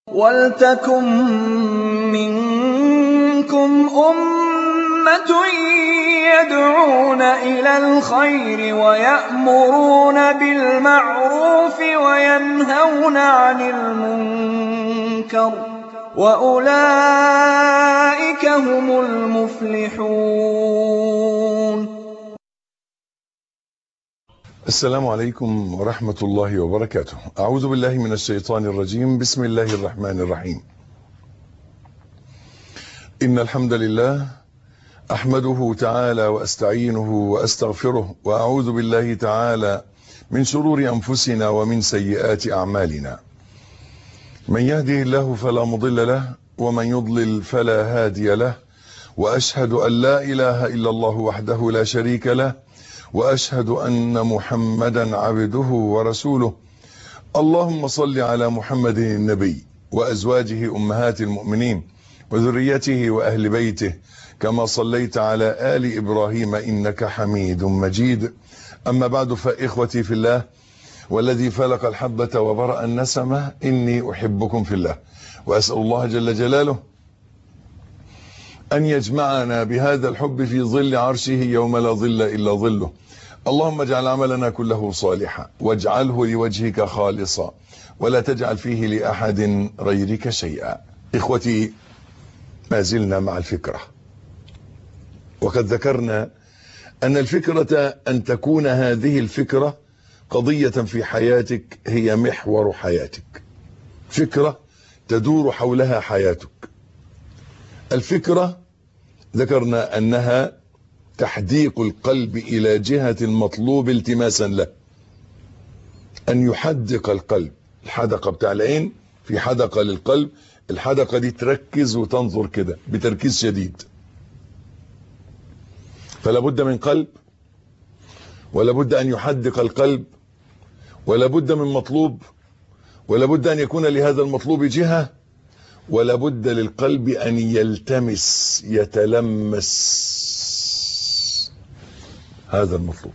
وَلْتَكُن مِّنكُمْ أُمَّةٌ يَدْعُونَ إِلَى الْخَيْرِ وَيَأْمُرُونَ بِالْمَعْرُوفِ وَيَنْهَوْنَ عَنِ الْمُنكَرِ ۚ وَأُولَٰئِكَ هُمُ الْمُفْلِحُونَ السلام عليكم ورحمة الله وبركاته أعوذ بالله من الشيطان الرجيم بسم الله الرحمن الرحيم إن الحمد لله أحمده تعالى وأستعينه وأستغفره وأعوذ بالله تعالى من شرور أنفسنا ومن سيئات أعمالنا من يهده الله فلا مضل له ومن يضلل فلا هادي له وأشهد أن لا إله إلا الله وحده لا شريك له واشهد ان محمدا عبده ورسوله اللهم صل على محمد النبي وازواجه امهات المؤمنين وذريته واهل بيته كما صليت على ال ابراهيم انك حميد مجيد اما بعد فاخوتي في الله والذي فلق الحبه وبرا النسمه اني احبكم في الله واسال الله جل جلاله أن يجمعنا بهذا الحب في ظل عرشه يوم لا ظل إلا ظله اللهم اجعل عملنا كله صالحا واجعله لوجهك خالصا ولا تجعل فيه لأحد غيرك شيئا إخوتي ما زلنا مع الفكرة وقد ذكرنا أن الفكرة أن تكون هذه الفكرة قضية في حياتك هي محور حياتك فكرة تدور حولها حياتك الفكرة ذكرنا أنها تحديق القلب إلى جهة المطلوب التماسا له أن يحدق القلب الحدقة بتاع العين في حدقة للقلب الحدقة دي تركز وتنظر كده بتركيز شديد فلا بد من قلب ولا بد أن يحدق القلب ولا بد من مطلوب ولا بد أن يكون لهذا المطلوب جهة ولا بد للقلب أن يلتمس يتلمس هذا المطلوب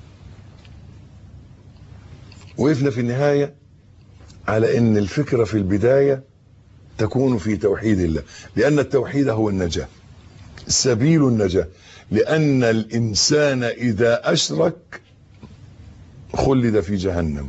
وقفنا في النهاية على أن الفكرة في البداية تكون في توحيد الله لأن التوحيد هو النجاة سبيل النجاة لأن الإنسان إذا أشرك خلد في جهنم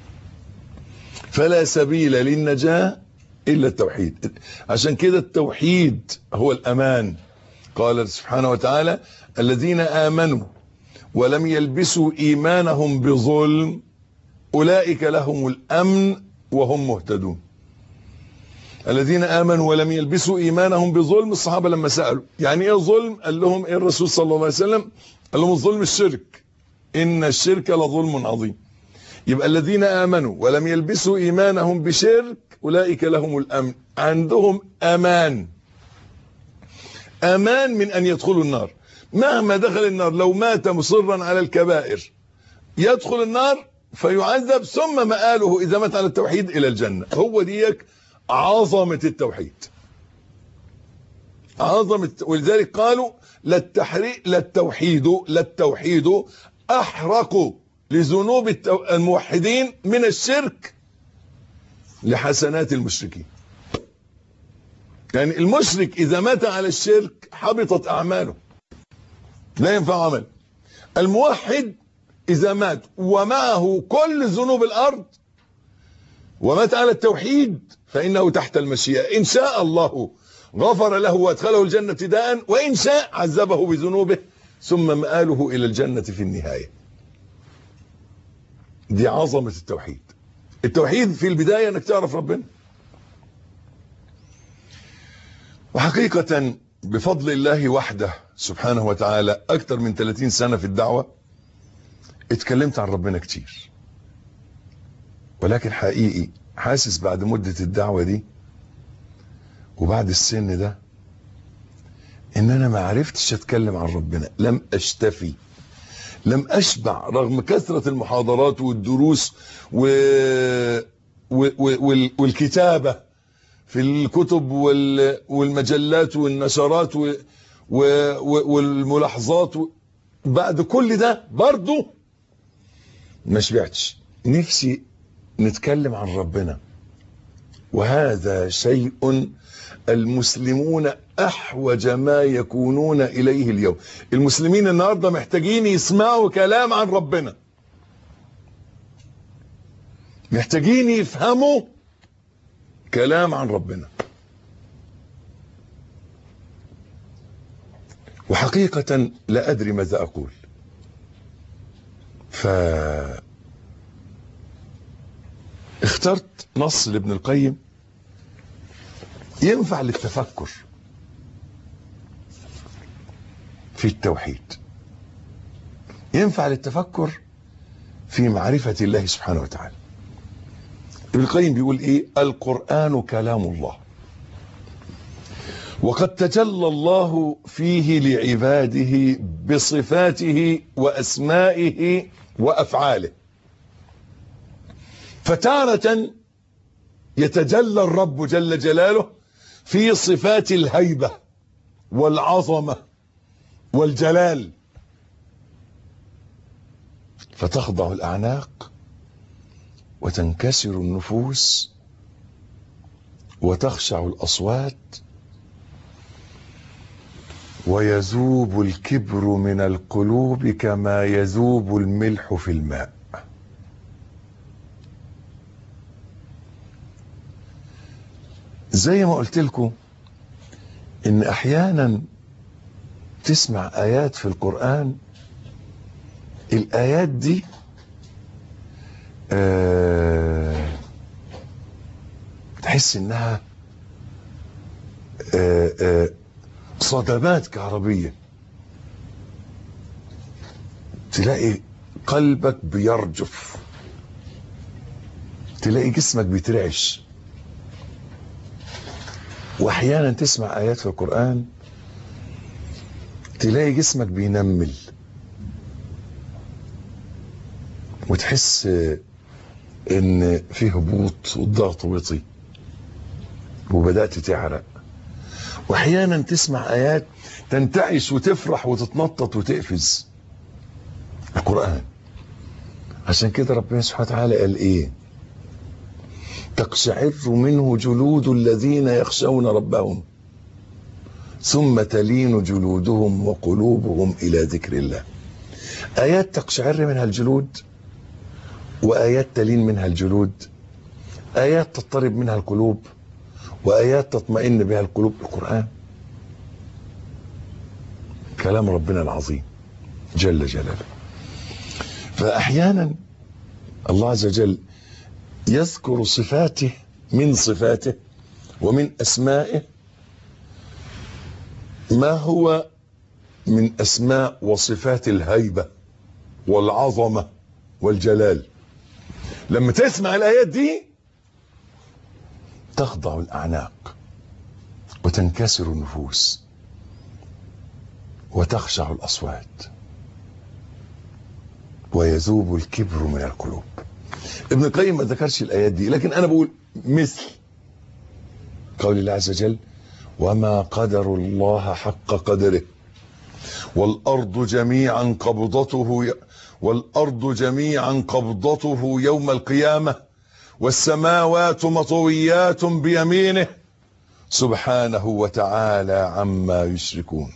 فلا سبيل للنجاة إلا التوحيد عشان كده التوحيد هو الأمان قال سبحانه وتعالى الذين آمنوا ولم يلبسوا إيمانهم بظلم أولئك لهم الأمن وهم مهتدون الذين آمنوا ولم يلبسوا إيمانهم بظلم الصحابة لما سألوا يعني إيه ظلم قال لهم إيه الرسول صلى الله عليه وسلم قال لهم الظلم الشرك إن الشرك لظلم عظيم يبقى الذين آمنوا ولم يلبسوا إيمانهم بشرك أولئك لهم الأمن عندهم أمان أمان من أن يدخلوا النار مهما دخل النار لو مات مصرا على الكبائر يدخل النار فيعذب ثم مآله إذا مات على التوحيد إلى الجنة هو ديك عظمة التوحيد عظمة ولذلك قالوا للتحريق للتوحيد للتوحيد أحرق لذنوب الموحدين من الشرك لحسنات المشركين يعني المشرك إذا مات على الشرك حبطت أعماله لا ينفع عمل الموحد إذا مات ومعه كل ذنوب الأرض ومات على التوحيد فإنه تحت المشيئة إن شاء الله غفر له وادخله الجنة ابتداء وإن شاء عذبه بذنوبه ثم مآله إلى الجنة في النهاية دي عظمة التوحيد التوحيد في البداية انك تعرف ربنا وحقيقة بفضل الله وحده سبحانه وتعالى اكتر من 30 سنة في الدعوة اتكلمت عن ربنا كتير ولكن حقيقي حاسس بعد مدة الدعوة دي وبعد السن ده ان انا ما عرفتش اتكلم عن ربنا لم اشتفي لم اشبع رغم كثرة المحاضرات والدروس و... و... و... والكتابة في الكتب وال... والمجلات والنشرات و... و... والملاحظات و... بعد كل ده برضو ما شبعتش نفسي نتكلم عن ربنا وهذا شيء المسلمون احوج ما يكونون اليه اليوم المسلمين النهارده محتاجين يسمعوا كلام عن ربنا محتاجين يفهموا كلام عن ربنا وحقيقة لا أدري ماذا أقول ف اخترت نص لابن القيم ينفع للتفكر في التوحيد ينفع للتفكر في معرفة الله سبحانه وتعالى ابن القيم بيقول ايه القرآن كلام الله وقد تجلى الله فيه لعباده بصفاته واسمائه وافعاله فتارة يتجلى الرب جل جلاله في صفات الهيبة والعظمة والجلال فتخضع الأعناق وتنكسر النفوس وتخشع الأصوات ويذوب الكبر من القلوب كما يذوب الملح في الماء زي ما قلت لكم ان احيانا تسمع ايات في القرآن الايات دي آه تحس انها آه آه صدمات كهربية تلاقي قلبك بيرجف تلاقي جسمك بيترعش واحيانا تسمع ايات في القرآن تلاقي جسمك بينمل وتحس ان فيه هبوط والضغط وطي وبدأت تعرق واحيانا تسمع ايات تنتعش وتفرح وتتنطط وتقفز القرآن عشان كده ربنا سبحانه وتعالى قال ايه تقشعر منه جلود الذين يخشون ربهم ثم تلين جلودهم وقلوبهم الى ذكر الله ايات تقشعر منها الجلود وايات تلين منها الجلود ايات تضطرب منها القلوب وايات تطمئن بها القلوب القران كلام ربنا العظيم جل جلاله فاحيانا الله عز وجل يذكر صفاته من صفاته ومن اسمائه ما هو من اسماء وصفات الهيبه والعظمه والجلال لما تسمع الايات دي تخضع الاعناق وتنكسر النفوس وتخشع الاصوات ويذوب الكبر من القلوب ابن القيم ما ذكرش الايات دي لكن انا بقول مثل قول الله عز وجل وما قدر الله حق قدره والارض جميعا قبضته والارض جميعا قبضته يوم القيامه والسماوات مطويات بيمينه سبحانه وتعالى عما يشركون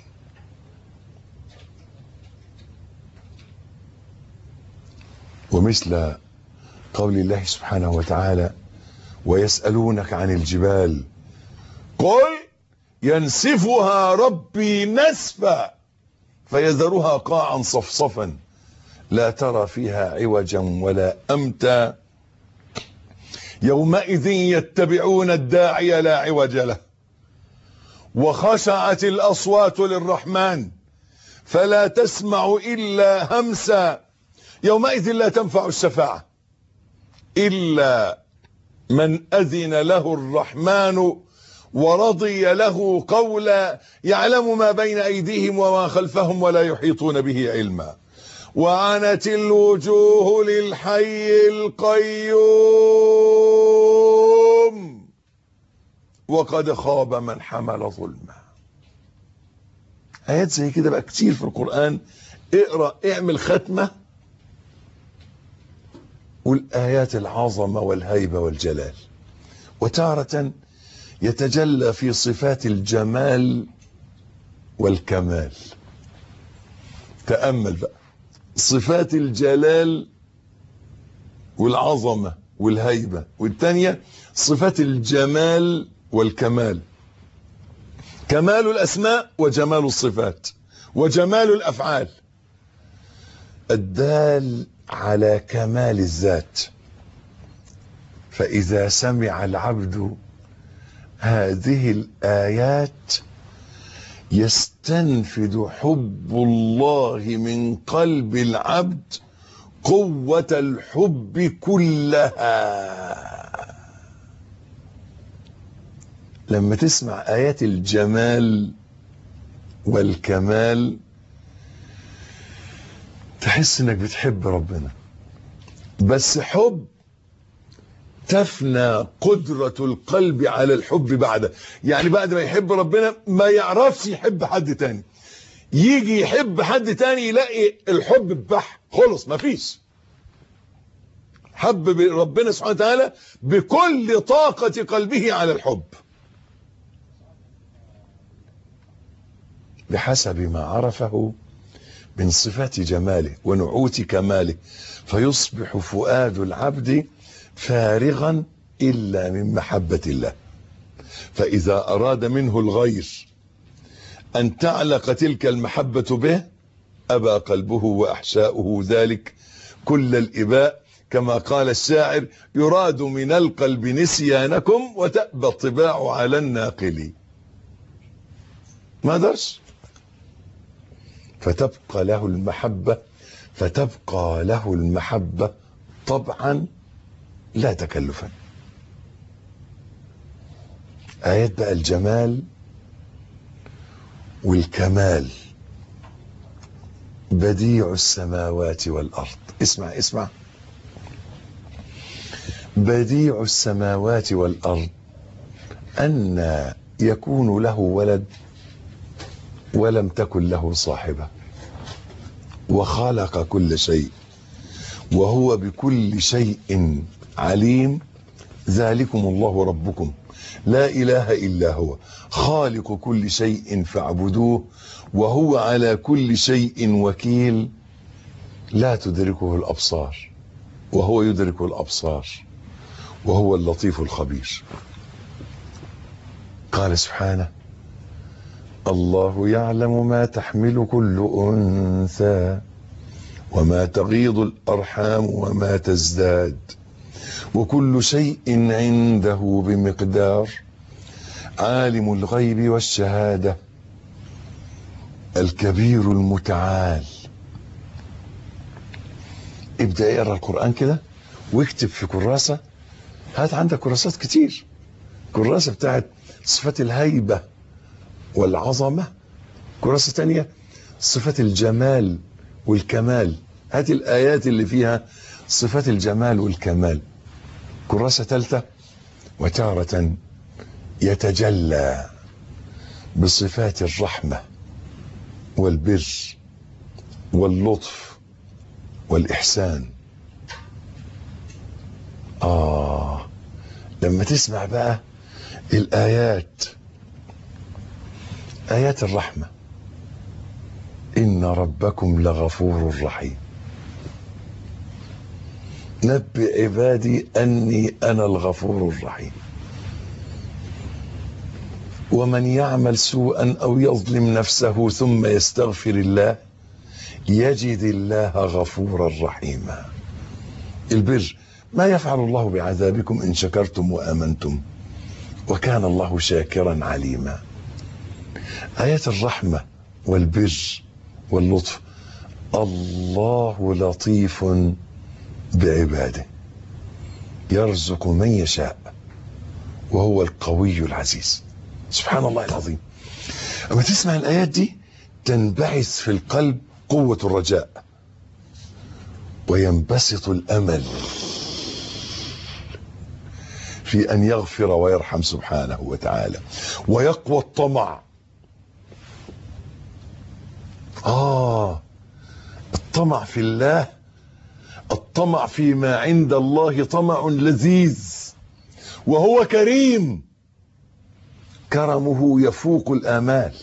ومثل قول الله سبحانه وتعالى ويسألونك عن الجبال قل ينسفها ربي نسفا فيذرها قاعا صفصفا لا ترى فيها عوجا ولا أمتا يومئذ يتبعون الداعي لا عوج له وخشعت الأصوات للرحمن فلا تسمع إلا همسا يومئذ لا تنفع الشفاعة إلا من أذن له الرحمن ورضي له قولا يعلم ما بين أيديهم وما خلفهم ولا يحيطون به علما وعنت الوجوه للحي القيوم وقد خاب من حمل ظلما آيات زي كده بقى كتير في القرآن اقرأ اعمل ختمة والآيات العظمة والهيبة والجلال وتارة يتجلى في صفات الجمال والكمال تأمل بقى صفات الجلال والعظمة والهيبة والتانية صفات الجمال والكمال كمال الأسماء وجمال الصفات وجمال الأفعال الدال على كمال الذات فإذا سمع العبد هذه الآيات يستنفد حب الله من قلب العبد قوة الحب كلها لما تسمع آيات الجمال والكمال تحس انك بتحب ربنا بس حب تفنى قدرة القلب على الحب بعده يعني بعد ما يحب ربنا ما يعرفش يحب حد تاني يجي يحب حد تاني يلاقي الحب بح خلص مفيش حب ربنا سبحانه وتعالى بكل طاقة قلبه على الحب بحسب ما عرفه من صفات جماله ونعوت كماله فيصبح فؤاد العبد فارغا إلا من محبة الله فإذا أراد منه الغير أن تعلق تلك المحبة به أبى قلبه وأحشاؤه ذلك كل الإباء كما قال الشاعر يراد من القلب نسيانكم وتأبى الطباع على الناقل ما درش فتبقى له المحبة فتبقى له المحبة طبعا لا تكلفا آيات بقى الجمال والكمال بديع السماوات والأرض اسمع اسمع بديع السماوات والأرض أن يكون له ولد ولم تكن له صاحبة وخلق كل شيء وهو بكل شيء عليم ذلكم الله ربكم لا إله إلا هو خالق كل شيء فاعبدوه وهو على كل شيء وكيل لا تدركه الأبصار وهو يدرك الأبصار وهو اللطيف الخبير قال سبحانه الله يعلم ما تحمل كل أنثى وما تغيض الأرحام وما تزداد وكل شيء عنده بمقدار عالم الغيب والشهادة الكبير المتعال ابدأ اقرا القرآن كده واكتب في كراسة هات عندك كراسات كتير كراسة بتاعت صفات الهيبة والعظمة كراسة تانية صفات الجمال والكمال هات الآيات اللي فيها صفات الجمال والكمال كراسة ثالثة وتارة يتجلى بصفات الرحمة والبر واللطف والإحسان آه لما تسمع بقى الآيات آيات الرحمة إن ربكم لغفور رحيم نبئ عبادي أني أنا الغفور الرحيم ومن يعمل سوءا أو يظلم نفسه ثم يستغفر الله يجد الله غفورا رحيما البر ما يفعل الله بعذابكم إن شكرتم وآمنتم وكان الله شاكرا عليما آيات الرحمة والبر واللطف الله لطيف بعباده يرزق من يشاء وهو القوي العزيز سبحان الله العظيم أما تسمع الآيات دي تنبعث في القلب قوة الرجاء وينبسط الأمل في أن يغفر ويرحم سبحانه وتعالى ويقوى الطمع آه الطمع في الله الطمع فيما عند الله طمع لذيذ وهو كريم كرمه يفوق الآمال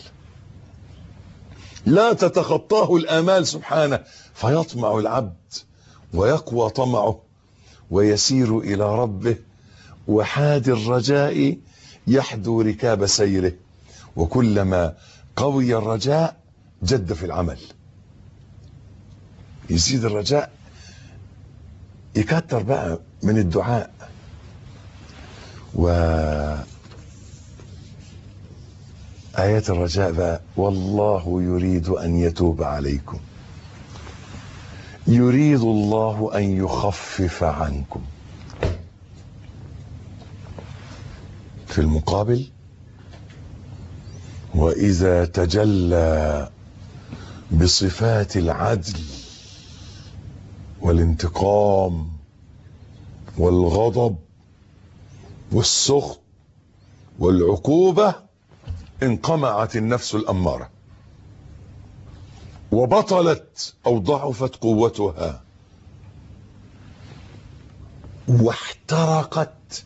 لا تتخطاه الآمال سبحانه فيطمع العبد ويقوى طمعه ويسير إلى ربه وحاد الرجاء يحدو ركاب سيره وكلما قوي الرجاء جد في العمل يزيد الرجاء يكتر بقى من الدعاء و آيات الرجاء بقى والله يريد أن يتوب عليكم يريد الله أن يخفف عنكم في المقابل وإذا تجلى بصفات العدل والانتقام والغضب والسخط والعقوبة انقمعت النفس الأمارة وبطلت أو ضعفت قوتها واحترقت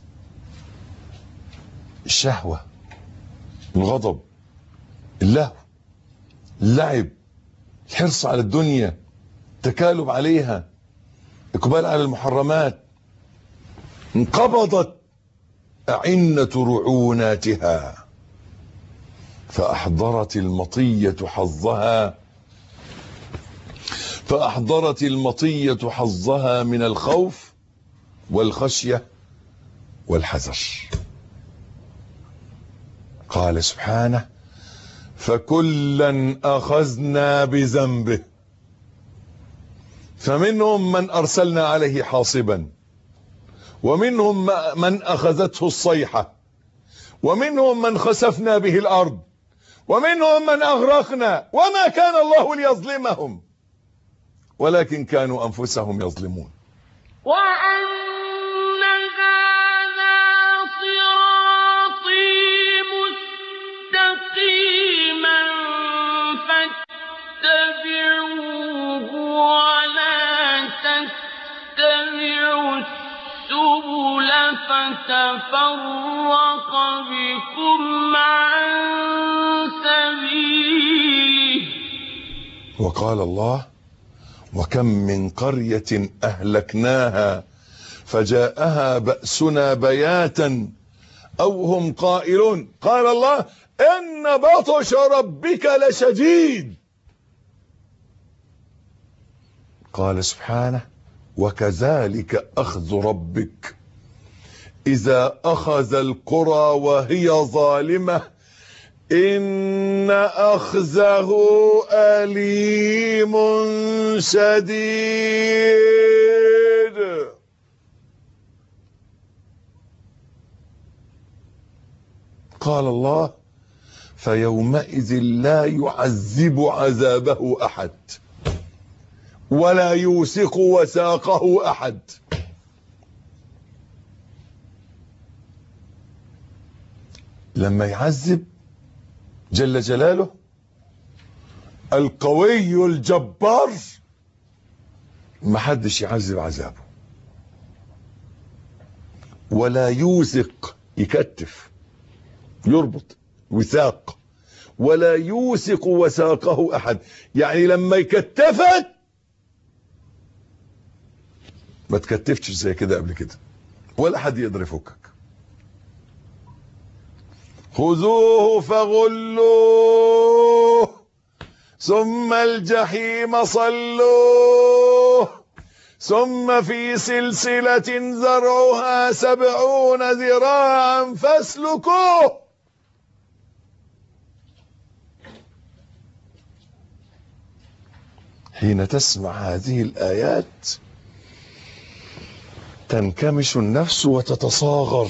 الشهوة الغضب اللهو اللعب الحرص على الدنيا تكالب عليها اقبال على المحرمات انقبضت أعنة رعوناتها فأحضرت المطية حظها فأحضرت المطية حظها من الخوف والخشية والحذر قال سبحانه فكلا أخذنا بذنبه فمنهم من أرسلنا عليه حاصبا ومنهم من أخذته الصيحة ومنهم من خسفنا به الأرض ومنهم من أغرقنا وما كان الله ليظلمهم ولكن كانوا أنفسهم يظلمون وأن هذا صراطي مستقيما فاتبعوه ولا تتبعوا السبل فتفرق بكم عن سبيله وقال الله وكم من قرية أهلكناها فجاءها بأسنا بياتا أو هم قائلون قال الله إن بطش ربك لشديد قال سبحانه وكذلك أخذ ربك إذا أخذ القرى وهي ظالمة إن أخذه أليم شديد قال الله فيومئذ لا يعذب عذابه أحد ولا يوثق وثاقه أحد لما يعذب جل جلاله القوي الجبار ما حدش يعذب عذابه ولا يوثق يكتف يربط وثاق ولا يوثق وثاقه احد يعني لما يكتفك ما تكتفتش زي كده قبل كده ولا حد يقدر يفكك خذوه فغلوه ثم الجحيم صلوه ثم في سلسلة زرعها سبعون ذراعا فاسلكوه حين تسمع هذه الآيات تنكمش النفس وتتصاغر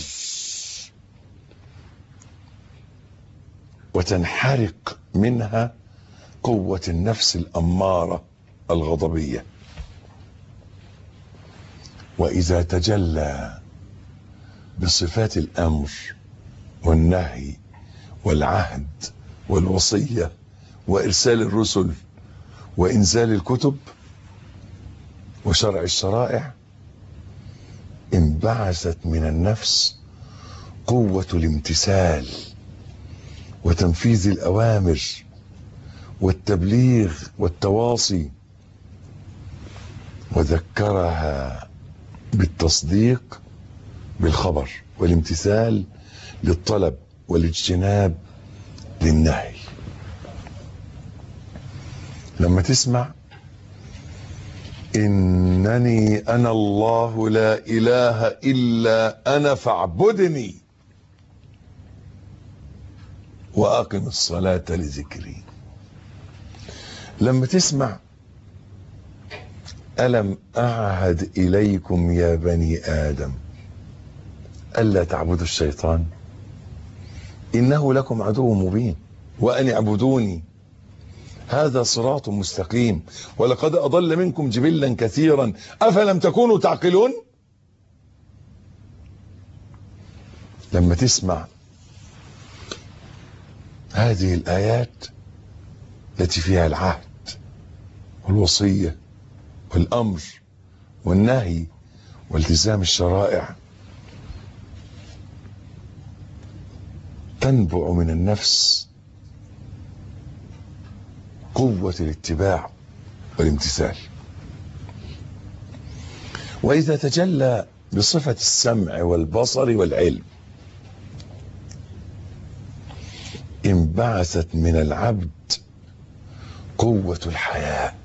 وتنحرق منها قوة النفس الأمارة الغضبية وإذا تجلى بصفات الأمر والنهي والعهد والوصية وإرسال الرسل وإنزال الكتب وشرع الشرائع انبعثت من النفس قوة الامتثال وتنفيذ الأوامر والتبليغ والتواصي وذكرها بالتصديق بالخبر والامتثال للطلب والاجتناب للنهي لما تسمع إنني أنا الله لا إله إلا أنا فاعبدني وأقم الصلاة لذكري لما تسمع ألم أعهد إليكم يا بني آدم ألا تعبدوا الشيطان إنه لكم عدو مبين وأن اعبدوني هذا صراط مستقيم ولقد أضل منكم جبلا كثيرا أفلم تكونوا تعقلون لما تسمع هذه الآيات التي فيها العهد والوصية والأمر والنهي والتزام الشرائع تنبع من النفس قوة الاتباع والامتثال وإذا تجلى بصفة السمع والبصر والعلم انبعثت من العبد قوة الحياء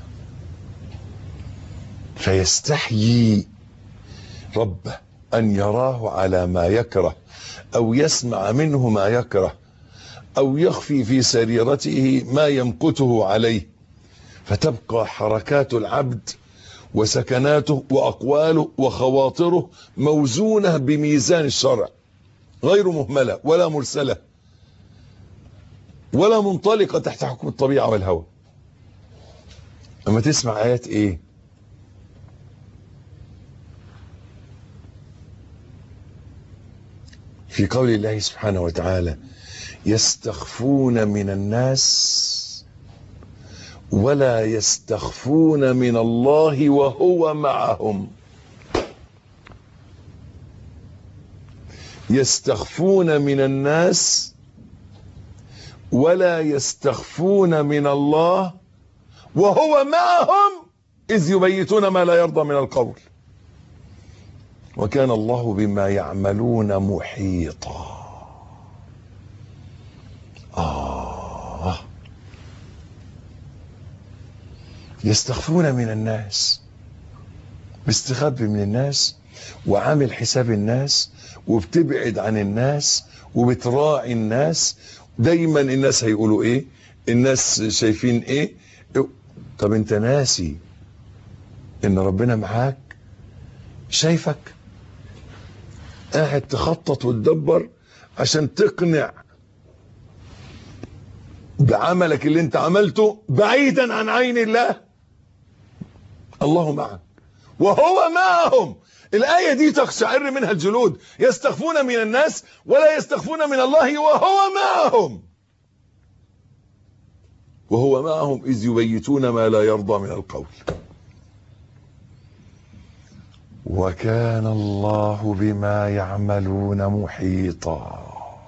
فيستحيي ربه أن يراه على ما يكره أو يسمع منه ما يكره أو يخفي في سريرته ما يمقته عليه فتبقى حركات العبد وسكناته وأقواله وخواطره موزونة بميزان الشرع غير مهملة ولا مرسلة ولا منطلقة تحت حكم الطبيعة والهوى أما تسمع آيات إيه في قول الله سبحانه وتعالى يستخفون من الناس ولا يستخفون من الله وهو معهم يستخفون من الناس ولا يستخفون من الله وهو معهم إذ يبيتون ما لا يرضى من القول وكان الله بما يعملون محيطا آه يستخفون من الناس بيستخبي من الناس وعامل حساب الناس وبتبعد عن الناس وبتراعي الناس دايما الناس هيقولوا ايه الناس شايفين ايه طب انت ناسي ان ربنا معاك شايفك قاعد تخطط وتدبر عشان تقنع بعملك اللي انت عملته بعيدا عن عين الله الله معك وهو معهم الآية دي تقشعر منها الجلود يستخفون من الناس ولا يستخفون من الله وهو معهم وهو معهم إذ يبيتون ما لا يرضى من القول وكان الله بما يعملون محيطا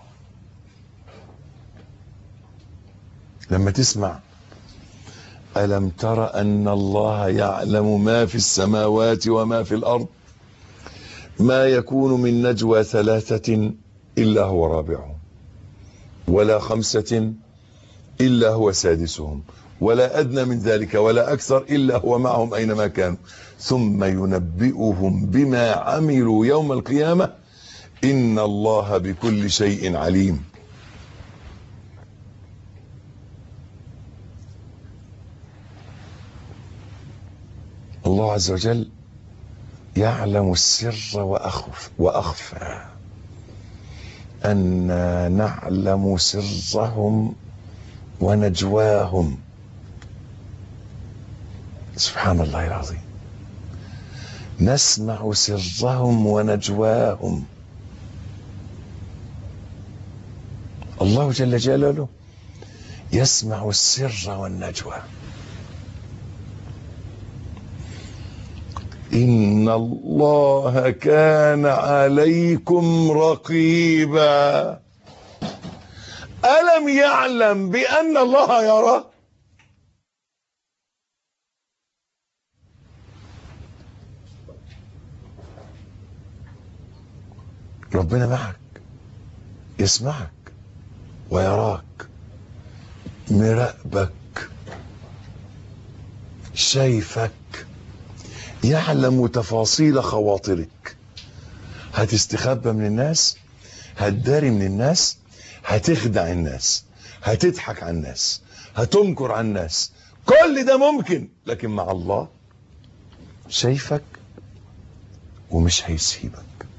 لما تسمع ألم تر أن الله يعلم ما في السماوات وما في الأرض ما يكون من نجوى ثلاثة إلا هو رابعهم ولا خمسة إلا هو سادسهم ولا أدنى من ذلك ولا أكثر إلا هو معهم أينما كانوا ثم ينبئهم بما عملوا يوم القيامة إن الله بكل شيء عليم الله عز وجل يعلم السر وأخف وأخفى أنا نعلم سرهم ونجواهم سبحان الله العظيم نسمع سرهم ونجواهم الله جل جلاله يسمع السر والنجوى إن الله كان عليكم رقيبا ألم يعلم بأن الله يرى ربنا معك يسمعك ويراك مراقبك شايفك يعلم تفاصيل خواطرك هتستخبى من الناس هتداري من الناس هتخدع الناس هتضحك على الناس هتنكر على الناس كل ده ممكن لكن مع الله شايفك ومش هيسيبك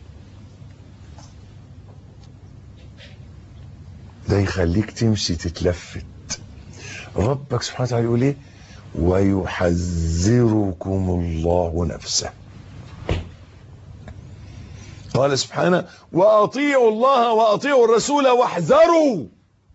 ده يخليك تمشي تتلفت ربك سبحانه وتعالى يقول ايه ويحذركم الله نفسه قال سبحانه واطيعوا الله واطيعوا الرسول واحذروا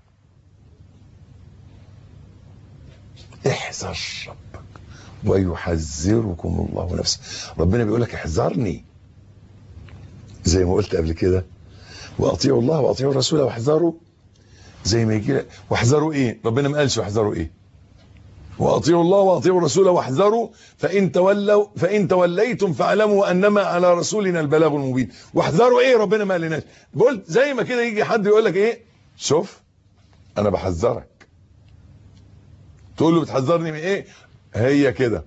احذر ربك ويحذركم الله نفسه ربنا بيقول لك احذرني زي ما قلت قبل كده واطيعوا الله واطيعوا الرسول واحذروا زي ما يجي لك واحذروا ايه ربنا ما قالش واحذروا ايه واطيعوا الله واطيعوا الرسول واحذروا فان تولوا فان توليتم فاعلموا انما على رسولنا البلاغ المبين واحذروا ايه ربنا ما قالناش قلت زي ما كده يجي حد يقول لك ايه شوف انا بحذرك تقول له بتحذرني من ايه هي كده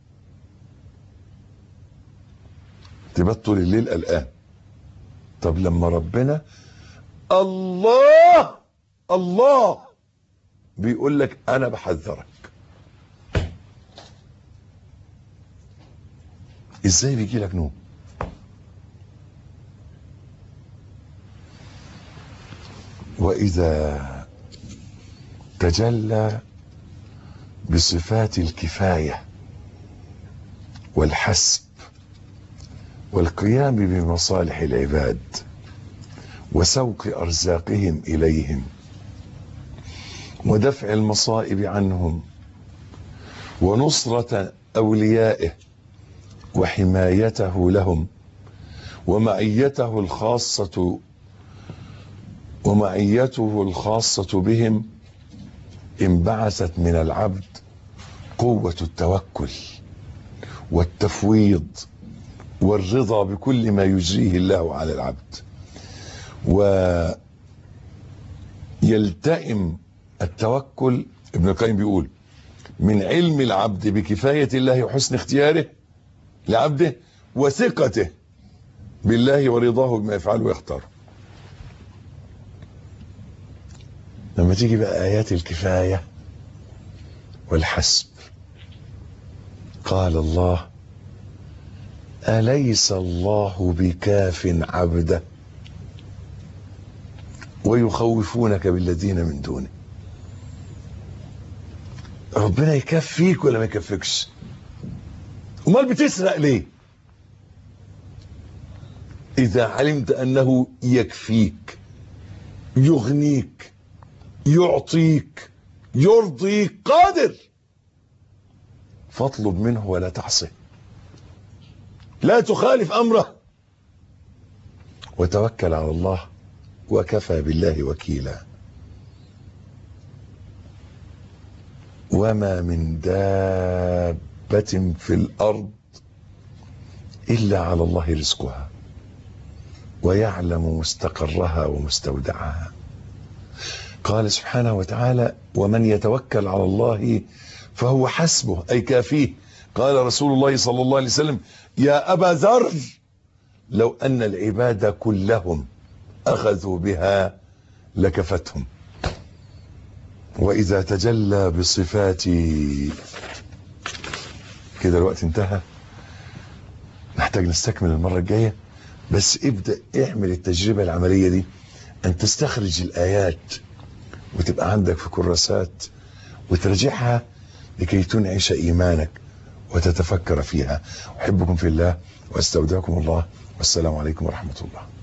تبات طول الليل قلقان طب لما ربنا الله الله بيقول لك انا بحذرك ازاي بيجي لك نوم واذا تجلى بصفات الكفايه والحسب والقيام بمصالح العباد وسوق ارزاقهم اليهم ودفع المصائب عنهم ونصره اوليائه وحمايته لهم ومعيته الخاصه ومعيته الخاصه بهم انبعثت من العبد قوه التوكل والتفويض والرضا بكل ما يجريه الله على العبد ويلتئم التوكل ابن القيم بيقول من علم العبد بكفاية الله وحسن اختياره لعبده وثقته بالله ورضاه بما يفعله ويختاره لما تيجي بقى آيات الكفاية والحسب قال الله أليس الله بكاف عبده ويخوفونك بالذين من دونه ربنا يكفيك ولا ما يكفيكش امال بتسرق ليه اذا علمت انه يكفيك يغنيك يعطيك يرضيك قادر فاطلب منه ولا تعصه لا تخالف امره وتوكل على الله وكفى بالله وكيلا وما من دابة في الأرض إلا على الله رزقها ويعلم مستقرها ومستودعها قال سبحانه وتعالى ومن يتوكل على الله فهو حسبه أي كافيه قال رسول الله صلى الله عليه وسلم يا أبا ذر لو أن العباد كلهم أخذوا بها لكفتهم وإذا تجلى بصفات كده الوقت انتهى نحتاج نستكمل المرة الجاية بس ابدأ اعمل التجربة العملية دي أن تستخرج الآيات وتبقى عندك في كراسات وترجعها لكي تنعش إيمانك وتتفكر فيها أحبكم في الله وأستودعكم الله والسلام عليكم ورحمة الله